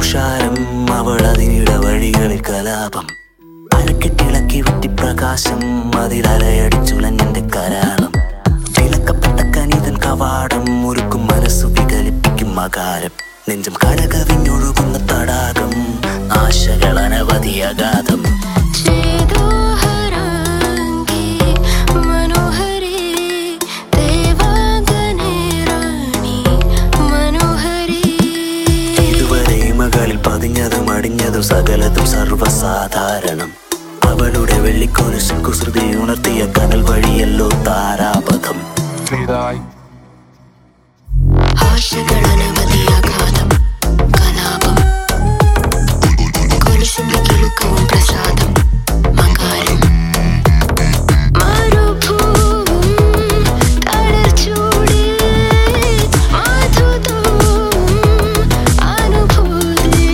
തുഷാരം അവൾ അതിനിട വഴികളിൽ കലാപം അരക്കെട്ടിളക്കി വെട്ടി പ്രകാശം അതിലലയടിച്ചുലഞ്ഞെന്റെ കരാളം വിലക്കപ്പെട്ട കനിതൻ കവാടം ഒരുക്കും മനസ്സു വികലിപ്പിക്കും മകാരം നെഞ്ചം കടകവിഞ്ഞൊഴുകുന്ന തടാകം ആശകൾ അനവധി അഗാധം ചേതോഹരാംഗി മനോഹരി ദേവാംഗനെ റാണി മനോഹരി ഇതുവരെ മകളിൽ പതിഞ്ഞതും അടിഞ്ഞതും സകലതും സർവ്വസാധാരണം അവളുടെ വെള്ളിക്കൊലുസിൻ കുസൃതി ഉണർത്തിയ കനൽ വഴിയല്ലോ താരാപഥം ചെയ്തായി ആശകൾ അനവധി അഗാധം കലാപം കൊലുസിന്റെ കിലുക്കവും പ്രസാദം മകാരം മരുഭൂവും തളർച്ചൂടിൽ മാധുതവും അനുഭൂതി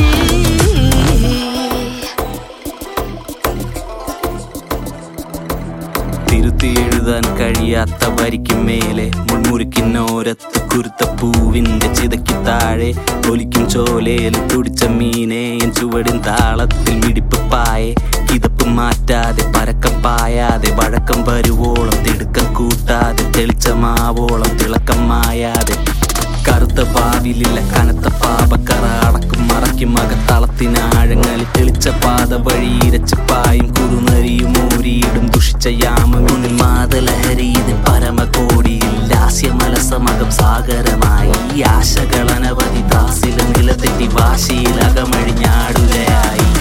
തിരുത്തി എഴുതാൻ കഴിയാത്ത വരിക്കും മേലെ മുൾമുറിക്കിന്നോരത്ത് കുരുത്ത പൂവിന്റെ ചിതയ്ക്ക് താഴെ ഒലിക്കും ചോലയിൽ തുടിച്ച മീനെ എൻ ചുവടിൻ താളത്തിൽ മിടിപ്പ് പായെ കിതപ്പ് മാറ്റാതെ പരക്കം പായാതെ വഴക്കം വരുവോളം തിടുക്കം കൂട്ടാതെ തെളിച്ചമാവോളം തിളക്കം മായാതെ കറുത്ത പാവിലില്ല കനത്ത പാപക്കറ അടക്കും മറയ്ക്കും അകത്തളത്തിനാഴങ്ങളിൽ തെളിച്ച പാത വഴി ഇരച്ച് പായും കുറുനരിയും ഊരിയിടും ദുഷിച്ച യാമമുന്നിൽ മാതലഹരി ഇതിൻ പരമകോടിയിൽ ലാസ്യമലസമകം സാഗരമായി ഈ ആശകൾ അനവധി ദാസില നിലതെറ്റി വാശിയിൽ അകമഴിഞ്ഞാടുകയായി